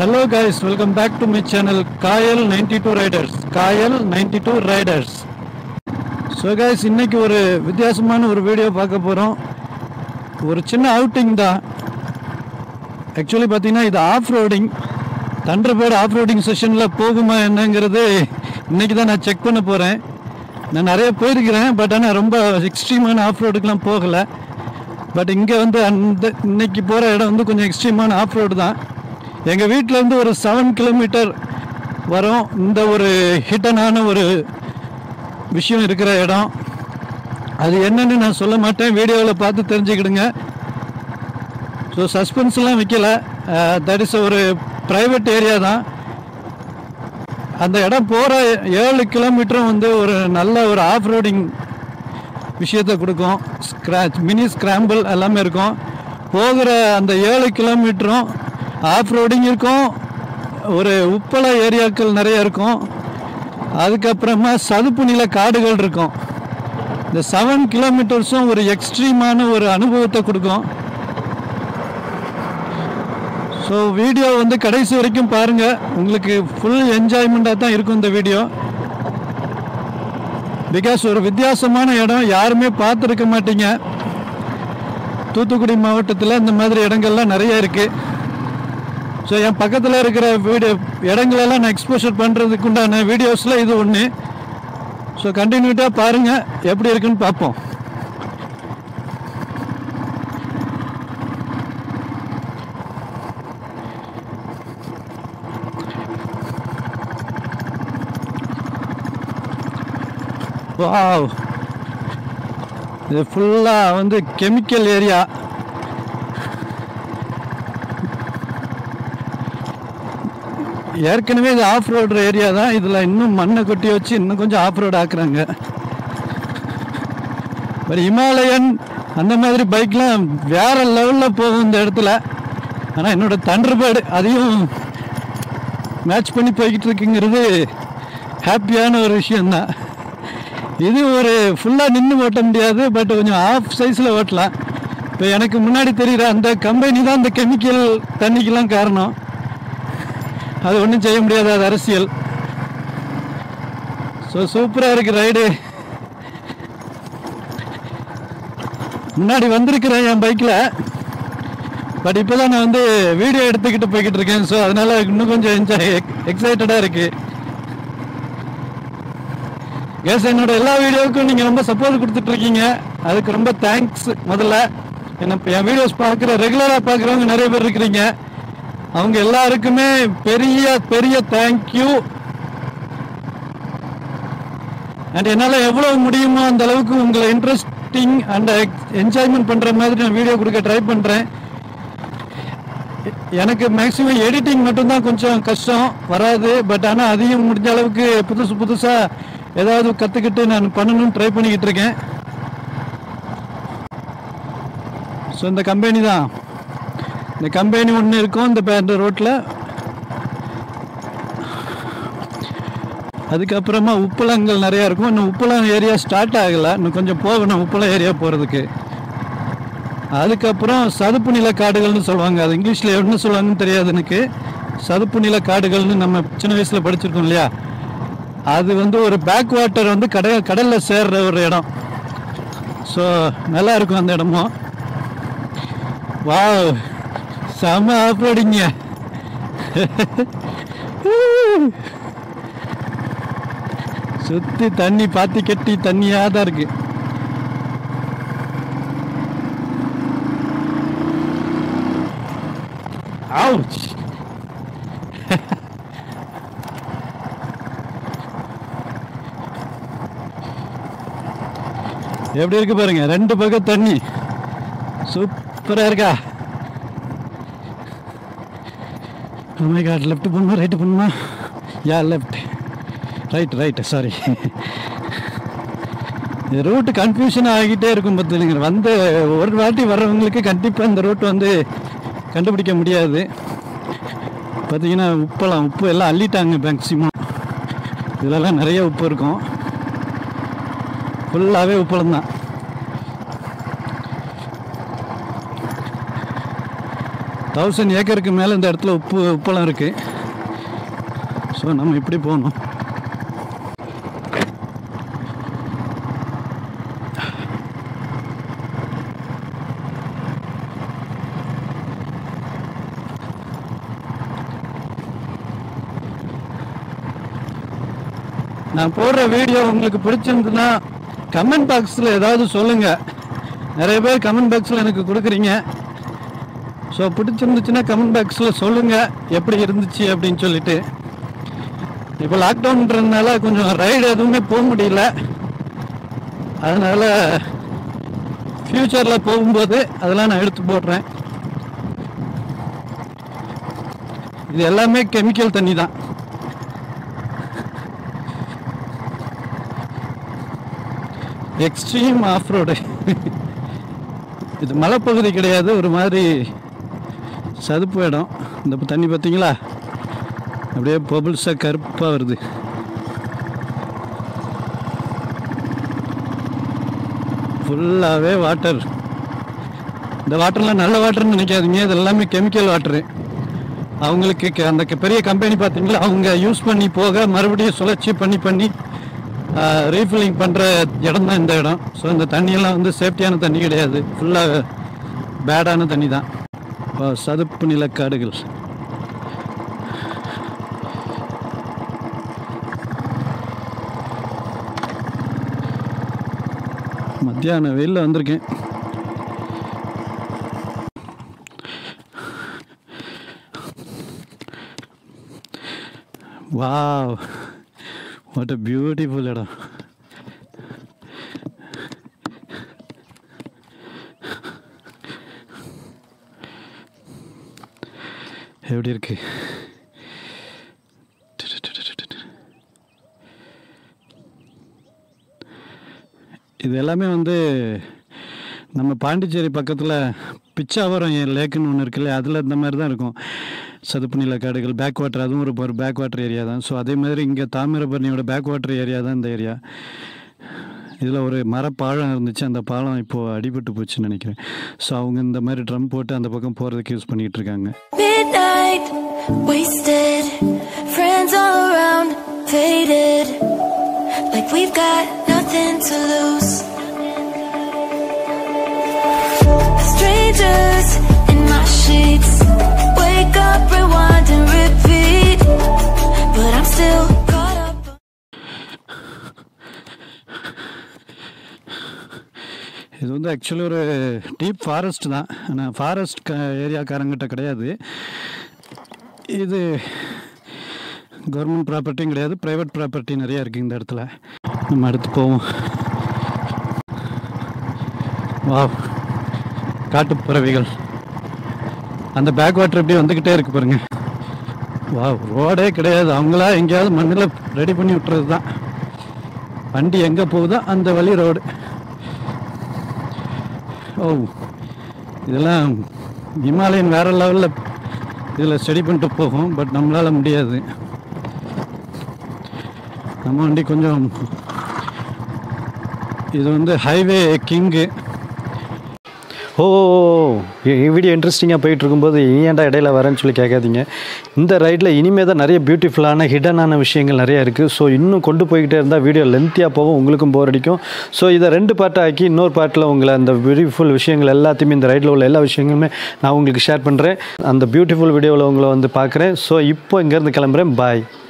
Hello guys welcome back to my channel Kayal ninety two riders Kayal ninety two riders so guys இன்னைக்கு ஒரு வித்தியாசமான ஒரு video பார்க்க போகிறோம் ஒரு சின்ன அவுட்டிங் தான் ஆக்சுவலி பார்த்தீங்கன்னா இது off roading Thunderbird off roading செஷனில் போகுமா என்னங்கிறது இன்னைக்கு தான் நான் செக் பண்ண போகிறேன் நான் நிறைய போயிருக்கிறேன் பட் ஆனால் ரொம்ப எக்ஸ்ட்ரீமான ஆஃப் ரோடுக்கெலாம் போகலை பட் இங்கே வந்து அந்த இன்னைக்கு போகிற இடம் வந்து கொஞ்சம் எக்ஸ்ட்ரீமான ஆஃப் ரோடு தான் எங்கள் வீட்டிலேருந்து ஒரு செவன் கிலோமீட்டர் வரும் இந்த ஒரு ஹிட்டனான ஒரு விஷயம் இருக்கிற இடம் அது என்னன்னு நான் சொல்ல மாட்டேன் வீடியோவில் பார்த்து தெரிஞ்சுக்கிடுங்க ஸோ சஸ்பென்ஸ்லாம் வைக்கல தட் இஸ் ஒரு ப்ரைவேட் ஏரியா தான் அந்த இடம் போகிற ஏழு கிலோமீட்டரும் வந்து ஒரு நல்ல ஒரு ஆஃப் ரோடிங் விஷயத்தை கொடுக்கும் ஸ்க்ராச் மினி ஸ்க்ராம்பிள் எல்லாமே இருக்கும் போகிற அந்த ஏழு கிலோமீட்டரும் ஆஃப் ரோடிங் இருக்கும் ஒரு உப்பள ஏரியாக்கள் நிறைய இருக்கும் அதுக்கப்புறமா சதுப்பு நில காடுகள் இருக்கும் இந்த செவன் கிலோமீட்டர்ஸும் ஒரு எக்ஸ்ட்ரீமான ஒரு அனுபவத்தை கொடுக்கும் ஸோ வீடியோ வந்து கடைசி வரைக்கும் பாருங்கள் உங்களுக்கு ஃபுல் என்ஜாய்மெண்ட்டாக தான் இருக்கும் இந்த வீடியோ பிகாஸ் ஒரு வித்தியாசமான இடம் யாருமே பார்த்துருக்க மாட்டீங்க தூத்துக்குடி மாவட்டத்தில் இந்த மாதிரி இடங்கள்லாம் நிறைய இருக்குது ஸோ என் பக்கத்தில் இருக்கிற வீடியோ இடங்களெல்லாம் நான் எக்ஸ்போஷர் பண்ணுறதுக்கு உண்டான வீடியோஸில் இது ஒன்று ஸோ கண்டினியூட்டாக பாருங்கள் எப்படி இருக்குன்னு பார்ப்போம் வாவ் இது ஃபுல்லாக வந்து கெமிக்கல் ஏரியா ஏற்கனவே இது ஆஃப் ரோடு ஏரியா தான் இதில் இன்னும் மண்ணை கொட்டி வச்சு இன்னும் கொஞ்சம் ஆஃப் ரோடு ஆக்குறாங்க பட் இமாலயன் அந்த மாதிரி பைக்லாம் வேற லெவலில் போகும் இந்த இடத்துல ஆனால் என்னோட தண்டர்பேர்டு அதையும் மேட்ச் பண்ணி போய்கிட்டு இருக்குங்கிறது ஹாப்பியான ஒரு விஷயந்தான் இது ஒரு ஃபுல்லாக நின்று ஓட்ட முடியாது பட் கொஞ்சம் ஆஃப் சைஸில் ஓட்டலாம் இப்போ எனக்கு முன்னாடி தெரிகிற அந்த கம்பெனி தான் அந்த கெமிக்கல் தண்ணிக்கெல்லாம் காரணம் அது ஒன்றும் செய்ய முடியாது அது அரசியல் ஸோ சூப்பராக இருக்கு ரைடு முன்னாடி வந்திருக்கிறேன் என் பைக்கில் பட் இப்போ தான் நான் வந்து வீடியோ எடுத்துக்கிட்டு போய்கிட்டு இருக்கேன் ஸோ அதனால இன்னும் கொஞ்சம் என்ஜாய் எக்ஸைட்டடாக இருக்குது கேஸ் என்னோட எல்லா வீடியோவுக்கும் நீங்கள் ரொம்ப சப்போர்ட் கொடுத்துட்டு இருக்கீங்க அதுக்கு ரொம்ப தேங்க்ஸ் முதல்ல என்ன என் வீடியோஸ் பார்க்குற ரெகுலராக பார்க்குறவங்க நிறைய பேர் இருக்கிறீங்க அவங்க எல்லாருக்குமே பெரிய பெரிய தேங்க்யூ அண்ட் என்னால் எவ்வளோ முடியுமோ அந்த அளவுக்கு உங்களை இன்ட்ரெஸ்டிங் அண்ட் என்ஜாய்மெண்ட் பண்ணுற மாதிரி நான் வீடியோ கொடுக்க ட்ரை பண்ணுறேன் எனக்கு மேக்ஸிமம் எடிட்டிங் மட்டும்தான் கொஞ்சம் கஷ்டம் வராது பட் ஆனால் அதையும் முடிஞ்ச அளவுக்கு புதுசு புதுசாக ஏதாவது கற்றுக்கிட்டு நான் பண்ணணும்னு ட்ரை பண்ணிக்கிட்டு இருக்கேன் ஸோ இந்த கம்பெனி தான் இந்த கம்பெனி ஒன்று இருக்கும் இந்த இந்த ரோட்டில் அதுக்கப்புறமா உப்பளங்கள் நிறையா இருக்கும் இன்னும் உப்பளம் ஏரியா ஸ்டார்ட் ஆகலை இன்னும் கொஞ்சம் போகணும் உப்பளம் ஏரியா போகிறதுக்கு அதுக்கப்புறம் சதுப்பு நில காடுகள்னு சொல்லுவாங்க அது இங்கிலீஷில் என்ன சொல்லுவாங்கன்னு தெரியாது எனக்கு சதுப்பு நில காடுகள்னு நம்ம சின்ன வயசில் படிச்சிருக்கோம் இல்லையா அது வந்து ஒரு பேக் வாட்டர் வந்து கடல் கடலில் சேர்ற ஒரு இடம் ஸோ நல்லா இருக்கும் அந்த இடமும் வா செம ஆப்ரோடிங்க சுற்றி தண்ணி பாத்தி கட்டி தண்ணியாக தான் இருக்கு Ouch! எப்படி இருக்கு பாருங்க ரெண்டு பக்கம் தண்ணி சூப்பரா இருக்கா மை காட் லெஃப்ட் பண்ணுமா ரைட்டு பண்ணுமா yeah left right right sorry இந்த ரூட்டு கன்ஃபியூஷன் ஆகிட்டே இருக்கும் பார்த்துங்க வந்து ஒரு வாட்டி வர்றவங்களுக்கு கண்டிப்பாக இந்த ரூட் வந்து கண்டுபிடிக்க முடியாது பார்த்தீங்கன்னா உப்பெல்லாம் உப்பு எல்லாம் அள்ளிட்டாங்க மேக்சிமம் இதிலலாம் நிறைய உப்பு இருக்கும் ஃபுல்லாகவே உப்பளம் தான் தௌசண்ட் ஏக்கருக்கு மேலே இந்த இடத்துல உப்பு உப்பெல்லாம் இருக்குது ஸோ நம்ம இப்படி போகணும் நான் போடுற வீடியோ உங்களுக்கு பிடிச்சிருந்துன்னா கமெண்ட் பாக்ஸில் ஏதாவது சொல்லுங்கள் நிறைய பேர் கமெண்ட் பாக்ஸில் எனக்கு கொடுக்குறீங்க ஸோ பிடிச்சிருந்துச்சுன்னா கமெண்ட் பாக்ஸில் சொல்லுங்கள் எப்படி இருந்துச்சு அப்படின்னு சொல்லிட்டு இப்போ லாக்டவுன்றதுனால கொஞ்சம் ரைடு எதுவுமே போக முடியல அதனால் ஃப்யூச்சரில் போகும்போது அதெல்லாம் நான் எடுத்து போடுறேன் இது எல்லாமே கெமிக்கல் தண்ணி தான் எக்ஸ்ட்ரீம் ஆஃப் ரோடு இது மலைப்பகுதி கிடையாது ஒரு மாதிரி சதுப்பு இடம் இந்த ப- தண்ணி பார்த்தீங்களா அப்படியே பபுள்ஸாக கருப்பாக வருது ஃபுல்லாகவே வாட்டர் இந்த வாட்டர்லாம் நல்ல வாட்டர்னு நினைக்காதீங்க இது எல்லாமே கெமிக்கல் வாட்டரு அவங்களுக்கு க- அந்த க- பெரிய கம்பெனி பார்த்தீங்களா அவங்க யூஸ் பண்ணி போக மறுபடியும் சுழற்சி பண்ணி பண்ணி ரீஃபில்லிங் பண்ணுற இடம் தான் இந்த இடம் ஸோ இந்த தண்ணியெல்லாம் வந்து சேஃப்டியான தண்ணி கிடையாது ஃபுல்லாக பேடான தண்ணி தான் இப்போ சதுப்பு நிலக்காடுகள் மத்தியான வெயிலில் வந்திருக்கேன் வாவ் வாட் அ பியூட்டிஃபுல் இடம் எப்படி இருக்கு இது எல்லாமே வந்து நம்ம பாண்டிச்சேரி பக்கத்தில் பிச்சாவரம் லேக்குன்னு ஒன்று இருக்குல்ல அதில் இந்த மாதிரி தான் இருக்கும் சதுப்பு நில காடுகள் பேக் வாட்டர் அதுவும் ஒரு ஒரு பேக் வாட்டர் ஏரியா தான் ஸோ அதே மாதிரி இங்கே தாமிரபரணியோட பேக் வாட்டர் ஏரியா தான் இந்த ஏரியா இதில் ஒரு மரப்பாலம் இருந்துச்சு அந்த பாலம் இப்போது அடிபட்டு போச்சுன்னு நினைக்கிறேன் ஸோ அவங்க இந்த மாதிரி ட்ரம் போட்டு அந்த பக்கம் போகிறதுக்கு யூஸ் பண்ணிகிட்டு இருக்காங்க Midnight, wasted, friends all around, faded, like we've got nothing to lose. Strangers in my sheets, wake up, rewind and repeat, but I'm still caught up. இது வந்து ஆக்சுவலி ஒரு டீப் ஃபாரஸ்ட் தான் ஆனால் ஃபாரஸ்ட் க ஏரியாக்காரங்கிட்ட கிடையாது இது கவர்மெண்ட் ப்ராப்பர்ட்டியும் கிடையாது private property நிறைய இருக்குது இந்த இடத்துல நம்ம அடுத்து போவோம் வா காட்டுப் பறவைகள் அந்த பேக் வாட்டர் எப்படி வந்துக்கிட்டே இருக்கு பாருங்க வா ரோடே கிடையாது அவங்களா எங்கேயாவது மண்ணில் ரெடி பண்ணி விட்டுறது தான் வண்டி எங்கே போகுதோ அந்த வழி ரோடு ஓ இதெல்லாம் இமாலயன் வேற லெவலில் இதில் ஸ்டடி பண்ணிட்டு போகும் பட் நம்மளால் முடியாது நம்ம வண்டி கொஞ்சம் இது வந்து ஹைவே கிங்கு ஓ வீடியோ இன்ட்ரெஸ்டிங்காக போயிட்டு இருக்கும்போது நீ ஏன்டா இடையில வரேன்னு சொல்லி கேட்காதீங்க இந்த ரைடில் இனிமேல் தான் நிறைய பியூட்டிஃபுல்லான ஹிடனான விஷயங்கள் நிறைய இருக்குது ஸோ இன்னும் கொண்டு போய்கிட்டே இருந்தால் வீடியோ லென்த்தியாக போகும் உங்களுக்கும் போர் அடிக்கும் ஸோ இதை ரெண்டு பார்ட்டாக ஆக்கி இன்னொரு பார்ட்டில் உங்களை அந்த பியூட்டிஃபுல் விஷயங்கள் எல்லாத்தையுமே இந்த ரைடில் உள்ள எல்லா விஷயங்களுமே நான் உங்களுக்கு ஷேர் பண்ணுறேன் அந்த பியூட்டிஃபுல் வீடியோவில் உங்களை வந்து பார்க்குறேன் ஸோ இப்போ இங்கேருந்து கிளம்புறேன் பாய்